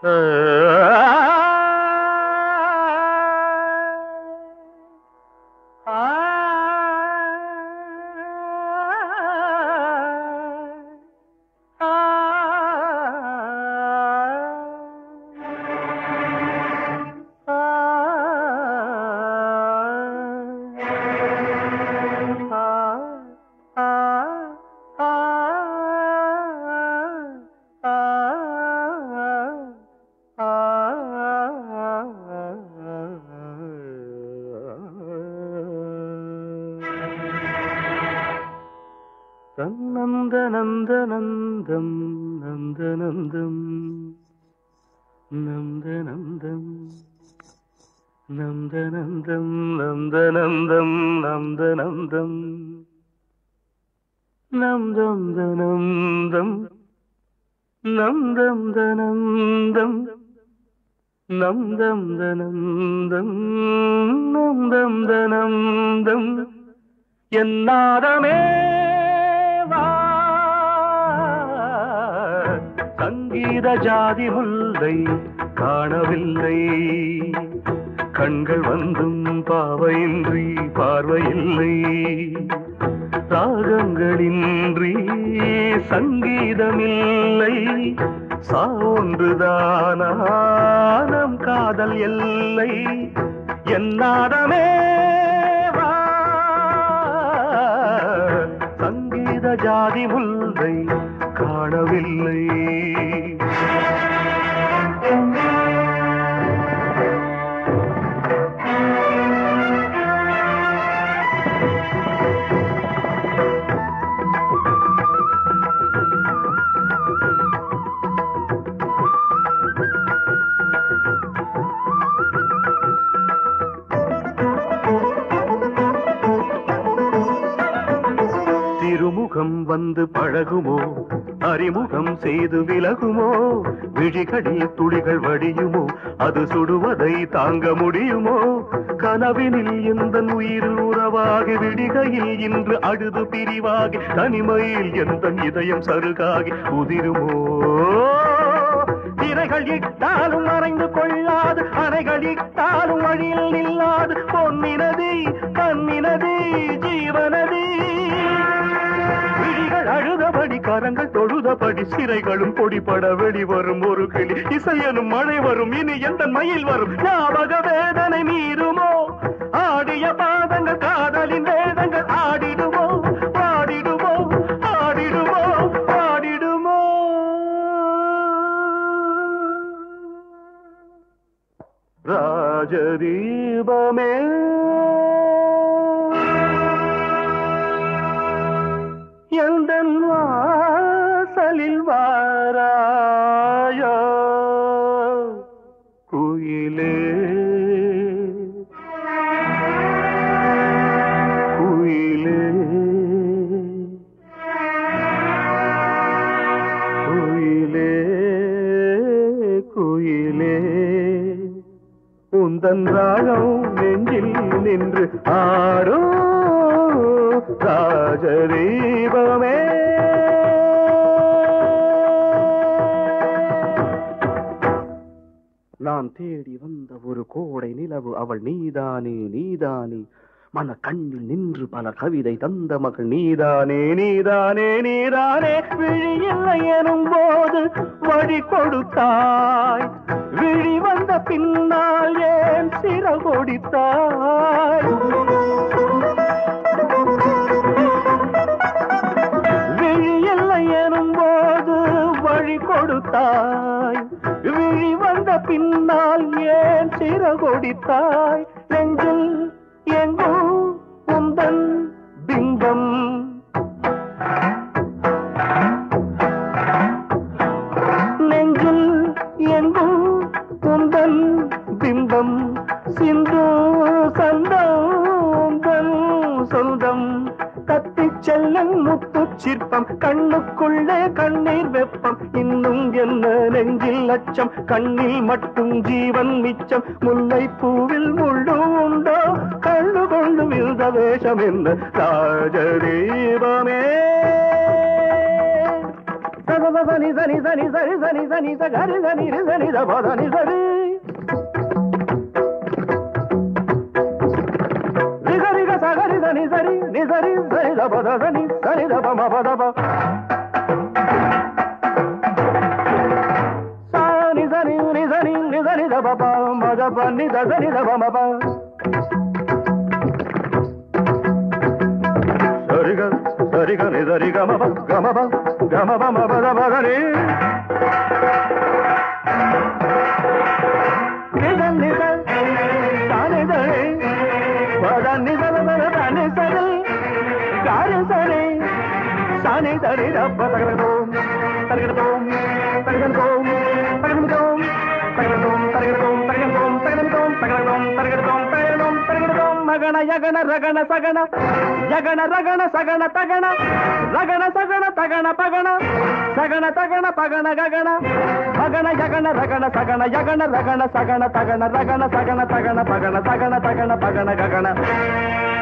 நந்த நந்த நந்தம் நந்த நந்தம் நந்த நந்தம் நந்த நந்தம் நந்த நந்தம் நந்த நந்தம் நந்தம் தனந்தம் நந்தம் தனந்தம் நந்தம் தனந்தம் நந்தம் தனந்தம் என்னாதமே வா சங்கீத ஜாதி முல்லை காணவில்லை கண்கள் வந்தும் பாவையின்றி பார்வையில்லை ராகங்களின்றி சங்கீதமில்லை சான்றுதானா நம் காதல் எல்லை என்னாதமே வா சங்கீத ஜாதி முல்லை காணவில்லை திருமுகம் வந்து பழகுமோ அறிமுகம் செய்து விலகுமோ விழிகளில் துளிகள் வடியுமோ அது சுடுவதை தாங்க முடியுமோ கனவினில் எந்த உயிர் உறவாகி விடிகையில் இன்று அழுது பிரிவாகி தனிமையில் எந்த இதயம் சருகாகி உதிருமோ திரைகள் இட்டாலும் மறைந்து கொள்ளாது அறைகள் இட்டாலும் வழியில் நில்லாது பொன்னினதி கண்ணினதி ஜீவனதி விழிகள் அழுதபடி கரங்கள் தொழுதபடி சிறைகளும் பொடிபட வெளிவரும் ஒரு கிளி இசையனும் மழை வரும் இனி எந்த மயில் வரும் ஞாபக வேதனை மீறுமோ ஆடிய பாதங்கள் காதலின் வேதங்கள் ஆடிடுமோ பாடிடுமோ ஆடிடுமோ பாடிடுமோ ராஜதீபமே எந்தன் வாசலில் வாராயோ குயிலே குயிலே குயிலே குயிலே உந்தன் ராகம் நெஞ்சில் நின்று ஆரோ ராஜதீபமே நான் தேடி வந்த ஒரு கோடை நிலவு அவள் நீதானே நீதானே மன கண்ணில் நின்று பல கவிதை தந்த மகள் நீதானே நீதானே நீதானே விழியில்லை எனும் போது வழி கொடுத்தாய் விழி வந்த பின்னால் ஏன் சிற கொடுத்தாய் விழியில்லை எனும் போது வழி கொடுத்தாய் விழி வந்த பின்னால் ஏன் சிற கொடுத்தாய் நெஞ்சில் எங்கும் உந்தன் பிம்பம் நெஞ்சில் எங்கும் உந்தன் பிம்பம் சிந்து சந்தம் உந்தன் சொந்தம் கத்திச் செல்லும் முத்து சிற்பம் கண்ணுக்குள்ளே கண்ணீர் வெப்பம் இன்னும் என்ன நெஞ்சில் அச்சம் கண்ணில் மட்டும் ஜீவன் மிச்சம் முல்லை பூவில் முள்ளு உண்டோ கண்ணு கொண்டு விழுந்த வேஷம் என்ன ராஜதீபமே సద సని సని సని సరి సని సని స గరి సని రి సని ద పద ని సరి రి సరి గ స గరి సని సరి ని సరి సరి ద పద సని సని ద ప మ పద ప సా ని సని ని సని ని సని ద ప ప మ ద ప ని ద సని ద ప మ ప సరిగ సరిగ ని సరి గ మ ప గ మ ప గ మ ప మ ప ద ప ద ని నిజ నిజ తాని దని పద నిజ పద దని సరి గారి సరి సాని దని రబ్బ తగలగోం తగలగోం తగలగోం తగలగోం తగలగోం తగలగోం తగలగోం తగలగోం తగలగోం తగలగోం తగలగోం తగలగోం మగణ యగణ రగణ సగణ యగణ రగణ సగణ తగణ రగణ సగణ తగణ పగణ సగణ తగణ పగణ గగణ మగణ యగణ రగణ సగణ యగణ రగణ సగణ తగణ రగణ సగణ తగణ పగణ సగణ తగణ పగణ గగణ